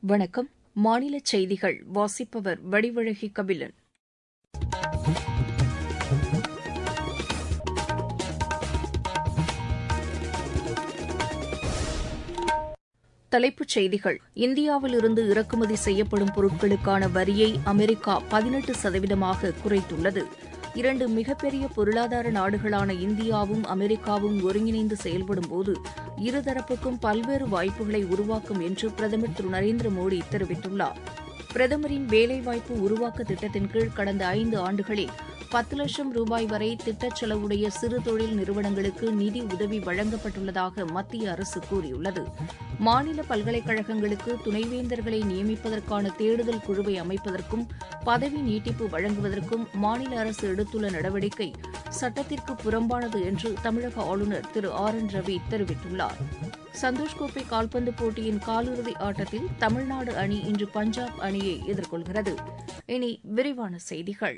வணக்கம் மாநில செய்திகள் வாசிப்பவர் வடிவழகி கபிலன் தலைப்புச் செய்திகள் இந்தியாவிலிருந்து இறக்குமதி செய்யப்படும் பொருட்களுக்கான வரியை அமெரிக்கா பதினெட்டு சதவீதமாக குறைத்துள்ளது இரண்டு மிகப்பெரிய பொருளாதார நாடுகளான இந்தியாவும் அமெரிக்காவும் ஒருங்கிணைந்து செயல்படும்போது இருதரப்புக்கும் பல்வேறு வாய்ப்புகளை உருவாக்கும் என்று பிரதமர் திரு நரேந்திர மோடி தெரிவித்துள்ளார் பிரதமரின் வேலைவாய்ப்பு உருவாக்க திட்டத்தின் கீழ் கடந்த ஐந்து ஆண்டுகளில் பத்து லட்சம் ரூபாய் வரை திட்டச் செலவுடைய சிறு தொழில் நிறுவனங்களுக்கு நிதி உதவி வழங்கப்பட்டுள்ளதாக மத்திய அரசு கூறியுள்ளது மாநில பல்கலைக்கழகங்களுக்கு துணைவேந்தர்களை நியமிப்பதற்கான தேடுதல் குழுவை அமைப்பதற்கும் பதவி நீட்டிப்பு வழங்குவதற்கும் மாநில அரசு எடுத்துள்ள நடவடிக்கை சட்டத்திற்கு புறம்பானது என்று தமிழக ஆளுநர் திரு ஆர் என் ரவி தெரிவித்துள்ளார் சந்தோஷ் கோப்பை கால்பந்து போட்டியின் காலிறுதி ஆட்டத்தில் தமிழ்நாடு அணி இன்று பஞ்சாப் அணியை எதிர்கொள்கிறது இனி விரிவான செய்திகள்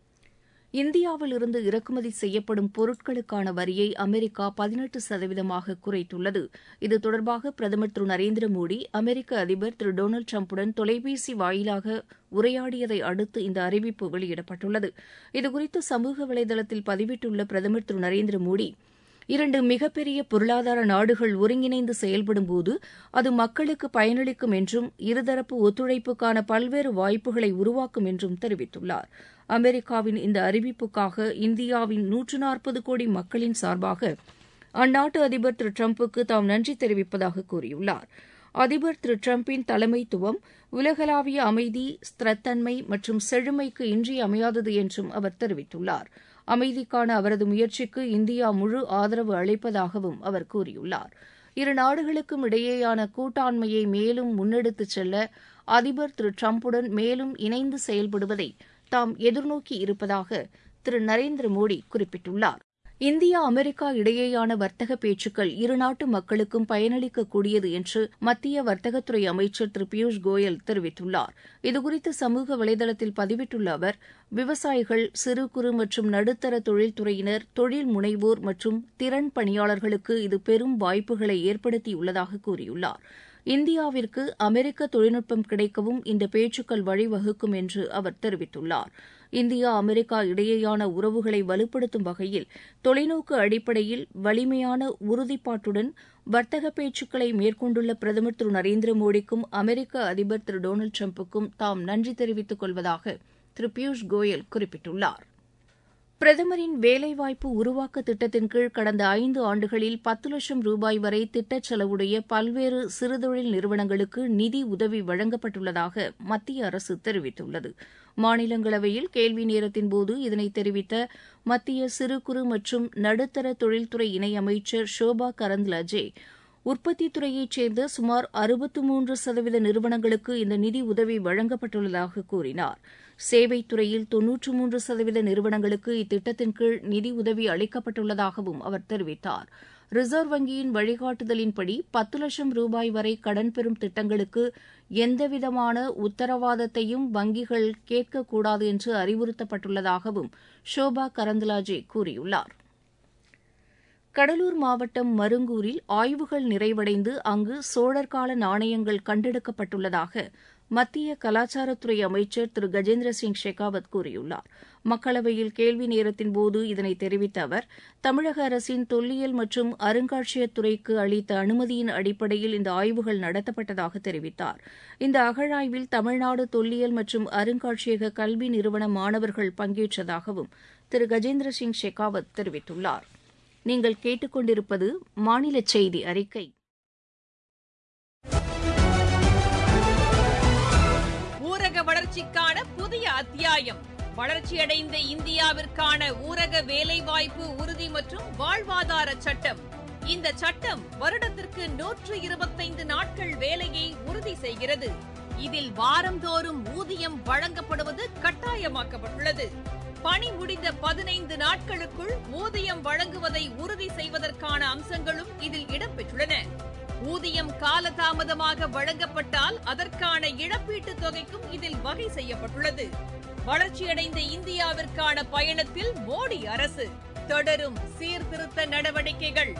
இந்தியாவில் இருந்து இறக்குமதி செய்யப்படும் பொருட்களுக்கான வரியை அமெரிக்கா பதினெட்டு சதவீதமாக குறைத்துள்ளது இது தொடர்பாக பிரதமர் திரு நரேந்திர மோடி அமெரிக்க அதிபர் திரு டொனால்டு டிரம்புடன் தொலைபேசி வாயிலாக உரையாடியதை அடுத்து இந்த அறிவிப்பு வெளியிடப்பட்டுள்ளது இதுகுறித்து சமூக வலைதளத்தில் பதிவிட்டுள்ள பிரதமர் திரு நரேந்திர மோடி இரண்டு மிகப்பெரிய பொருளாதார நாடுகள் ஒருங்கிணைந்து செயல்படும்போது அது மக்களுக்கு பயனளிக்கும் என்றும் இருதரப்பு ஒத்துழைப்புக்கான பல்வேறு வாய்ப்புகளை உருவாக்கும் என்றும் தெரிவித்துள்ளார் அமெரிக்காவின் இந்த அறிவிப்புக்காக இந்தியாவின் நூற்று நாற்பது கோடி மக்களின் சார்பாக அந்நாட்டு அதிபர் திரு டிரம்புக்கு தாம் நன்றி தெரிவிப்பதாக கூறியுள்ளார் அதிபர் திரு டிரம்பின் தலைமைத்துவம் உலகளாவிய அமைதி ஸ்திரத்தன்மை மற்றும் செழுமைக்கு இன்றியமையாதது என்றும் அவர் தெரிவித்துள்ளார் அமைதிக்கான அவரது முயற்சிக்கு இந்தியா முழு ஆதரவு அளிப்பதாகவும் அவர் கூறியுள்ளார் இரு நாடுகளுக்கும் இடையேயான கூட்டாண்மையை மேலும் முன்னெடுத்துச் செல்ல அதிபர் திரு டிரம்புடன் மேலும் இணைந்து செயல்படுவதை தாம் எதிர்நோக்கி இருப்பதாக திரு நரேந்திர மோடி குறிப்பிட்டுள்ளார் இந்தியா அமெரிக்கா இடையேயான வர்த்தக பேச்சுக்கள் இருநாட்டு மக்களுக்கும் பயனளிக்கக்கூடியது என்று மத்திய வர்த்தகத்துறை அமைச்சர் திரு பியூஷ் கோயல் தெரிவித்துள்ளார் இதுகுறித்து சமூக வலைதளத்தில் பதிவிட்டுள்ள அவர் விவசாயிகள் சிறு குறு மற்றும் நடுத்தர தொழில்துறையினர் தொழில் முனைவோர் மற்றும் திறன் பணியாளர்களுக்கு இது பெரும் வாய்ப்புகளை ஏற்படுத்தியுள்ளதாக கூறியுள்ளார் இந்தியாவிற்கு அமெரிக்க தொழில்நுட்பம் கிடைக்கவும் இந்த பேச்சுக்கள் வழிவகுக்கும் என்று அவர் தெரிவித்துள்ளார் இந்தியா அமெரிக்கா இடையேயான உறவுகளை வலுப்படுத்தும் வகையில் தொலைநோக்கு அடிப்படையில் வலிமையான உறுதிப்பாட்டுடன் வர்த்தக பேச்சுக்களை மேற்கொண்டுள்ள பிரதமர் திரு நரேந்திர மோடிக்கும் அமெரிக்க அதிபர் திரு டொனால்டு டிரம்புக்கும் தாம் நன்றி தெரிவித்துக் கொள்வதாக திரு பியூஷ் கோயல் குறிப்பிட்டுள்ளார் பிரதமரின் வேலைவாய்ப்பு உருவாக்க திட்டத்தின் கீழ் கடந்த ஐந்து ஆண்டுகளில் பத்து லட்சம் ரூபாய் வரை திட்டச் செலவுடைய பல்வேறு சிறுதொழில் நிறுவனங்களுக்கு நிதி உதவி வழங்கப்பட்டுள்ளதாக மத்திய அரசு தெரிவித்துள்ளது மாநிலங்களவையில் கேள்வி நேரத்தின்போது இதனை தெரிவித்த மத்திய சிறு குறு மற்றும் நடுத்தர தொழில்துறை இணையமைச்சர் ஷோபா கரந்த்லாஜே உற்பத்தித் துறையைச் சேர்ந்த சுமார் அறுபத்து மூன்று சதவீத நிறுவனங்களுக்கு இந்த நிதி உதவி வழங்கப்பட்டுள்ளதாக கூறினார் சேவைத் துறையில் தொன்னூற்று மூன்று சதவீத நிறுவனங்களுக்கு இத்திட்டத்தின் கீழ் நிதி உதவி அளிக்கப்பட்டுள்ளதாகவும் அவர் தெரிவித்தார் ரிசர்வ் வங்கியின் வழிகாட்டுதலின்படி பத்து லட்சம் ரூபாய் வரை கடன் பெறும் திட்டங்களுக்கு எந்தவிதமான உத்தரவாதத்தையும் வங்கிகள் கேட்கக்கூடாது என்று அறிவுறுத்தப்பட்டுள்ளதாகவும் ஷோபா கரந்தலாஜே கூறியுள்ளார் கடலூர் மாவட்டம் மருங்கூரில் ஆய்வுகள் நிறைவடைந்து அங்கு சோழர்கால நாணயங்கள் கண்டெடுக்கப்பட்டுள்ளதாக மத்திய கலாச்சாரத்துறை அமைச்சர் திரு கஜேந்திர சிங் ஷெகாவத் கூறியுள்ளார் மக்களவையில் கேள்வி நேரத்தின்போது இதனை தெரிவித்த அவர் தமிழக அரசின் தொல்லியல் மற்றும் அருங்காட்சியகத் துறைக்கு அளித்த அனுமதியின் அடிப்படையில் இந்த ஆய்வுகள் நடத்தப்பட்டதாக தெரிவித்தார் இந்த அகழாய்வில் தமிழ்நாடு தொல்லியல் மற்றும் அருங்காட்சியக கல்வி நிறுவன மாணவர்கள் பங்கேற்றதாகவும் திரு கஜேந்திர சிங் ஷெகாவத் தெரிவித்துள்ளார் நீங்கள் கேட்டுக்கொண்டிருப்பது மாநில செய்தி அறிக்கை ஊரக வளர்ச்சிக்கான புதிய அத்தியாயம் வளர்ச்சியடைந்த இந்தியாவிற்கான ஊரக வேலைவாய்ப்பு உறுதி மற்றும் வாழ்வாதார சட்டம் இந்த சட்டம் வருடத்திற்கு நூற்று இருபத்தைந்து நாட்கள் வேலையை உறுதி செய்கிறது இதில் வாரந்தோறும் ஊதியம் வழங்கப்படுவது கட்டாயமாக்கப்பட்டுள்ளது பணி முடிந்த பதினைந்து நாட்களுக்குள் ஊதியம் வழங்குவதை உறுதி செய்வதற்கான அம்சங்களும் இதில் இடம்பெற்றுள்ளன ஊதியம் காலதாமதமாக வழங்கப்பட்டால் அதற்கான இழப்பீட்டுத் தொகைக்கும் இதில் வகை செய்யப்பட்டுள்ளது வளர்ச்சியடைந்த இந்தியாவிற்கான பயணத்தில் மோடி அரசு தொடரும் சீர்திருத்த நடவடிக்கைகள்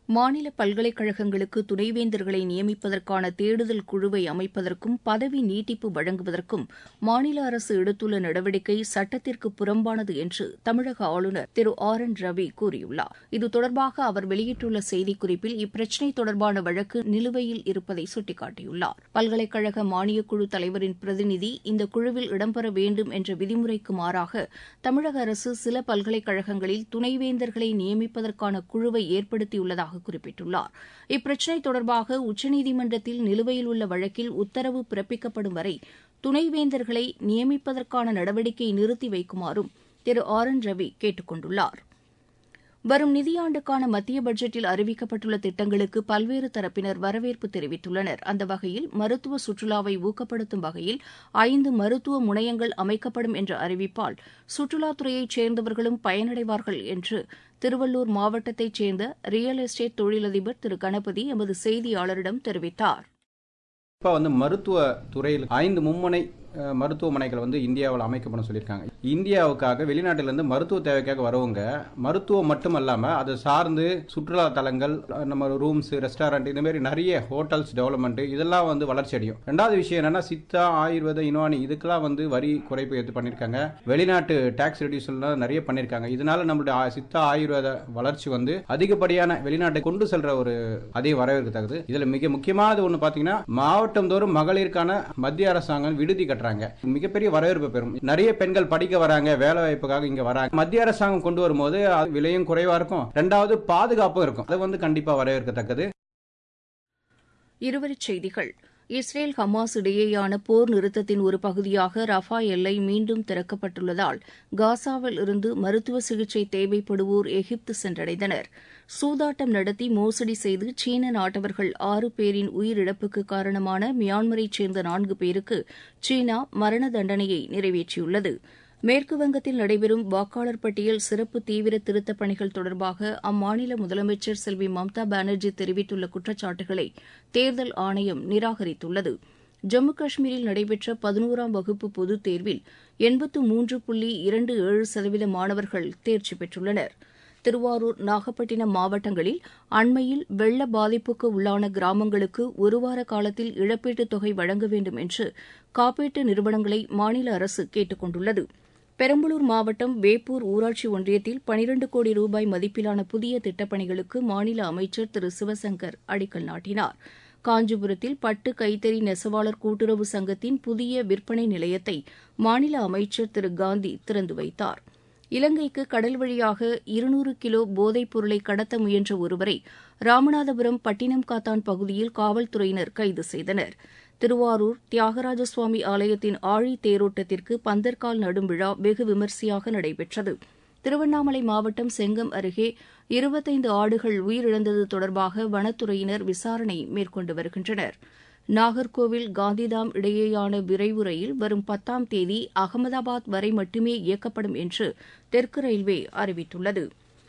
மாநில பல்கலைக்கழகங்களுக்கு துணைவேந்தர்களை நியமிப்பதற்கான தேடுதல் குழுவை அமைப்பதற்கும் பதவி நீட்டிப்பு வழங்குவதற்கும் மாநில அரசு எடுத்துள்ள நடவடிக்கை சட்டத்திற்கு புறம்பானது என்று தமிழக ஆளுநர் திரு ஆர் என் ரவி கூறியுள்ளார் இது தொடர்பாக அவர் வெளியிட்டுள்ள செய்திக்குறிப்பில் இப்பிரச்சினை தொடர்பான வழக்கு நிலுவையில் இருப்பதை சுட்டிக்காட்டியுள்ளார் பல்கலைக்கழக மானியக்குழு தலைவரின் பிரதிநிதி இந்த குழுவில் இடம்பெற வேண்டும் என்ற விதிமுறைக்கு மாறாக தமிழக அரசு சில பல்கலைக்கழகங்களில் துணைவேந்தர்களை நியமிப்பதற்கான குழுவை ஏற்படுத்தியுள்ளதாக குறிப்பிட்டுள்ளார் இப்பிரச்சினை தொடர்பாக உச்சநீதிமன்றத்தில் நிலுவையில் உள்ள வழக்கில் உத்தரவு பிறப்பிக்கப்படும் வரை துணைவேந்தர்களை நியமிப்பதற்கான நடவடிக்கையை நிறுத்தி வைக்குமாறும் திரு ஆர் என் ரவி கேட்டுக் கொண்டுள்ளார் வரும் நிதியாண்டுக்கான மத்திய பட்ஜெட்டில் அறிவிக்கப்பட்டுள்ள திட்டங்களுக்கு பல்வேறு தரப்பினர் வரவேற்பு தெரிவித்துள்ளனர் அந்த வகையில் மருத்துவ சுற்றுலாவை ஊக்கப்படுத்தும் வகையில் ஐந்து மருத்துவ முனையங்கள் அமைக்கப்படும் என்ற அறிவிப்பால் சுற்றுலாத்துறையைச் சேர்ந்தவர்களும் பயனடைவார்கள் என்று திருவள்ளூர் மாவட்டத்தைச் சேர்ந்த ரியல் எஸ்டேட் தொழிலதிபர் திரு கணபதி எமது செய்தியாளரிடம் தெரிவித்தார் இப்போ வந்து மருத்துவ துறையில் ஐந்து மும்முனை அஹ், மருத்துவமனைகள் வந்து இந்தியாவில் அமைக்கப்படும் சொல்லியிருக்காங்க இந்தியாவுக்காக வெளிநாட்டிலிருந்து மருத்துவ தேவைக்காக வரவங்க மருத்துவம் மட்டும் இல்லாமல் அதை சார்ந்து சுற்றுலா தலங்கள் அஹ், நம்ம ரூம்ஸ் ரெஸ்டாரண்ட் இந்த மாதிரி நிறைய ஹோட்டல்ஸ் டெவலப்மெண்ட் இதெல்லாம் வந்து வளர்ச்சி அடையும் ரெண்டாவது விஷயம் என்னன்னா சித்தா ஆயுர்வேத யுனானி இதுக்கெல்லாம் வந்து வரி குறைப்பு எடுத்து பண்ணியிருக்காங்க வெளிநாட்டு டாக்ஸ் ரெடியூஷன்லாம் நிறைய பண்ணியிருக்காங்க இதனால நம்மளுடைய ஆ- சித்தா ஆயுர்வேத வளர்ச்சி வந்து அதிகப்படியான வெளிநாட்டை கொண்டு செல்ற ஒரு அதே வரவேற்கத்தக்கது இதுல மிக முக்கியமானது ஒன்று பார்த்தீங்கன்னா மாவட்டந்தோறும் மகளிருக்கான மத்திய அரசாங்கம் விடுதி கட்டுறாங்க மிகப்பெரிய வரவேற்பு பெறும் நிறைய பெண்கள் படிக்க வராங்க வேலை வாய்ப்புக்காக இங்க வராங்க மத்திய அரசாங்கம் கொண்டு வரும்போது அது விலையும் குறைவா இருக்கும் ரெண்டாவது பாதுகாப்பும் இருக்கும் அது வந்து கண்டிப்பா வரவேற்கத்தக்கது இருவரிச் செய்திகள் இஸ்ரேல் ஹமாஸ் இடையேயான போர் நிறுத்தத்தின் ஒரு பகுதியாக ரஃபா எல்லை மீண்டும் திறக்கப்பட்டுள்ளதால் காசாவில் இருந்து மருத்துவ சிகிச்சை தேவைப்படுவோர் எகிப்து சென்றடைந்தனர் சூதாட்டம் நடத்தி மோசடி செய்து சீன நாட்டவர்கள் ஆறு பேரின் உயிரிழப்புக்கு காரணமான மியான்மரைச் சேர்ந்த நான்கு பேருக்கு சீனா மரண தண்டனையை நிறைவேற்றியுள்ளது மேற்கு வங்கத்தில் நடைபெறும் வாக்காளர் பட்டியல் சிறப்பு தீவிர திருத்தப் பணிகள் தொடர்பாக அம்மாநில முதலமைச்சர் செல்வி மம்தா பானர்ஜி தெரிவித்துள்ள குற்றச்சாட்டுகளை தேர்தல் ஆணையம் நிராகரித்துள்ளது ஜம்மு காஷ்மீரில் நடைபெற்ற பதினோராம் வகுப்பு பொதுத் தேர்வில் எண்பத்து மூன்று புள்ளி இரண்டு ஏழு சதவீத மாணவர்கள் தேர்ச்சி பெற்றுள்ளனர் திருவாரூர் நாகப்பட்டினம் மாவட்டங்களில் அண்மையில் வெள்ள பாதிப்புக்கு உள்ளான கிராமங்களுக்கு ஒருவார காலத்தில் இழப்பீட்டுத் தொகை வழங்க வேண்டும் என்று காப்பீட்டு நிறுவனங்களை மாநில அரசு கேட்டுக் கொண்டுள்ளது பெரம்பலூர் மாவட்டம் வேப்பூர் ஊராட்சி ஒன்றியத்தில் பனிரண்டு கோடி ரூபாய் மதிப்பிலான புதிய திட்டப்பணிகளுக்கு மாநில அமைச்சர் திரு சிவசங்கர் அடிக்கல் நாட்டினார் காஞ்சிபுரத்தில் பட்டு கைத்தறி நெசவாளர் கூட்டுறவு சங்கத்தின் புதிய விற்பனை நிலையத்தை மாநில அமைச்சர் திரு காந்தி திறந்து வைத்தார் இலங்கைக்கு கடல் வழியாக இருநூறு கிலோ போதைப் பொருளை கடத்த முயன்ற ஒருவரை ராமநாதபுரம் பட்டினம் காத்தான் பகுதியில் காவல்துறையினர் கைது செய்தனர் திருவாரூர் தியாகராஜ சுவாமி ஆலயத்தின் ஆழி தேரோட்டத்திற்கு பந்தர்கால் நடும் விழா வெகு விமரிசையாக நடைபெற்றது திருவண்ணாமலை மாவட்டம் செங்கம் அருகே இருபத்தைந்து ஆடுகள் உயிரிழந்தது தொடர்பாக வனத்துறையினர் விசாரணை மேற்கொண்டு வருகின்றனர் நாகர்கோவில் காந்திதாம் இடையேயான விரைவு ரயில் வரும் பத்தாம் தேதி அகமதாபாத் வரை மட்டுமே இயக்கப்படும் என்று தெற்கு ரயில்வே அறிவித்துள்ளது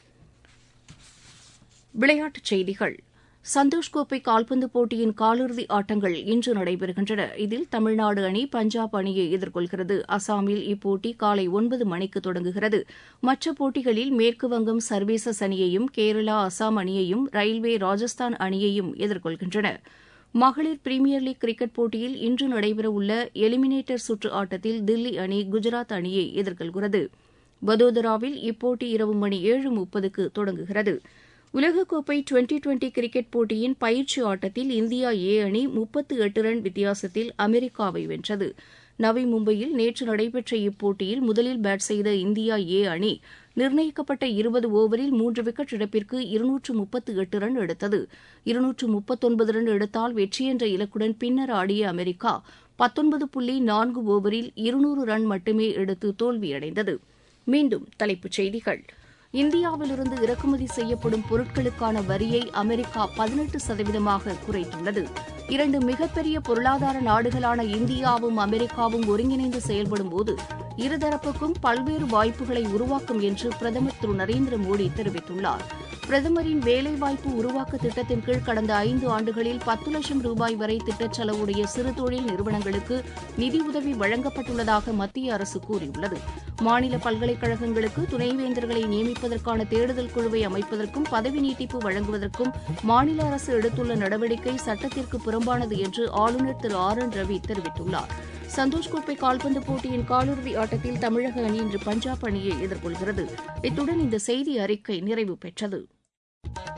விளையாட்டுச் செய்திகள் சந்தோஷ் கோப்பை கால்பந்து போட்டியின் காலிறுதி ஆட்டங்கள் இன்று நடைபெறுகின்றன இதில் தமிழ்நாடு அணி பஞ்சாப் அணியை எதிர்கொள்கிறது அசாமில் இப்போட்டி காலை ஒன்பது மணிக்கு தொடங்குகிறது மற்ற போட்டிகளில் மேற்குவங்கம் சர்வீசஸ் அணியையும் கேரளா அசாம் அணியையும் ரயில்வே ராஜஸ்தான் அணியையும் எதிர்கொள்கின்றன மகளிர் பிரீமியர் லீக் கிரிக்கெட் போட்டியில் இன்று நடைபெறவுள்ள எலிமினேட்டர் சுற்று ஆட்டத்தில் தில்லி அணி குஜராத் அணியை எதிர்கொள்கிறது வதோதராவில் இப்போட்டி இரவு மணி ஏழு முப்பதுக்கு தொடங்குகிறது உலகக்கோப்பை டுவெண்டி டுவெண்டி கிரிக்கெட் போட்டியின் பயிற்சி ஆட்டத்தில் இந்தியா ஏ அணி முப்பத்து எட்டு ரன் வித்தியாசத்தில் அமெரிக்காவை வென்றது நவி மும்பையில் நேற்று நடைபெற்ற இப்போட்டியில் முதலில் பேட் செய்த இந்தியா ஏ அணி நிர்ணயிக்கப்பட்ட இருபது ஓவரில் மூன்று விக்கெட் இழப்பிற்கு இருநூற்று முப்பத்து எட்டு ரன் எடுத்தது இருநூற்று முப்பத்தொன்பது ரன் எடுத்தால் வெற்றி என்ற இலக்குடன் பின்னர் ஆடிய அமெரிக்கா பத்தொன்பது புள்ளி நான்கு ஓவரில் இருநூறு ரன் மட்டுமே எடுத்து தோல்வியடைந்தது மீண்டும் தலைப்புச் செய்திகள் இந்தியாவிலிருந்து இறக்குமதி செய்யப்படும் பொருட்களுக்கான வரியை அமெரிக்கா பதினெட்டு சதவீதமாக குறைத்துள்ளது இரண்டு மிகப்பெரிய பொருளாதார நாடுகளான இந்தியாவும் அமெரிக்காவும் ஒருங்கிணைந்து செயல்படும்போது இருதரப்புக்கும் பல்வேறு வாய்ப்புகளை உருவாக்கும் என்று பிரதமர் திரு நரேந்திர மோடி தெரிவித்துள்ளார் பிரதமரின் வேலைவாய்ப்பு உருவாக்க திட்டத்தின் கீழ் கடந்த ஐந்து ஆண்டுகளில் பத்து லட்சம் ரூபாய் வரை திட்டச் செலவுடைய சிறு தொழில் நிறுவனங்களுக்கு நிதியுதவி வழங்கப்பட்டுள்ளதாக மத்திய அரசு கூறியுள்ளது மாநில பல்கலைக்கழகங்களுக்கு துணைவேந்தர்களை நியமிப்பதற்கான தேடுதல் குழுவை அமைப்பதற்கும் பதவி நீட்டிப்பு வழங்குவதற்கும் மாநில அரசு எடுத்துள்ள நடவடிக்கை சட்டத்திற்கு புறம்பானது என்று ஆளுநர் திரு ஆர் என் ரவி தெரிவித்துள்ளார் சந்தோஷ் கோப்பை கால்பந்து போட்டியின் காலிறுதி ஆட்டத்தில் தமிழக அணி இன்று பஞ்சாப் அணியை எதிர்கொள்கிறது இத்துடன் இந்த செய்தி அறிக்கை நிறைவு பெற்றது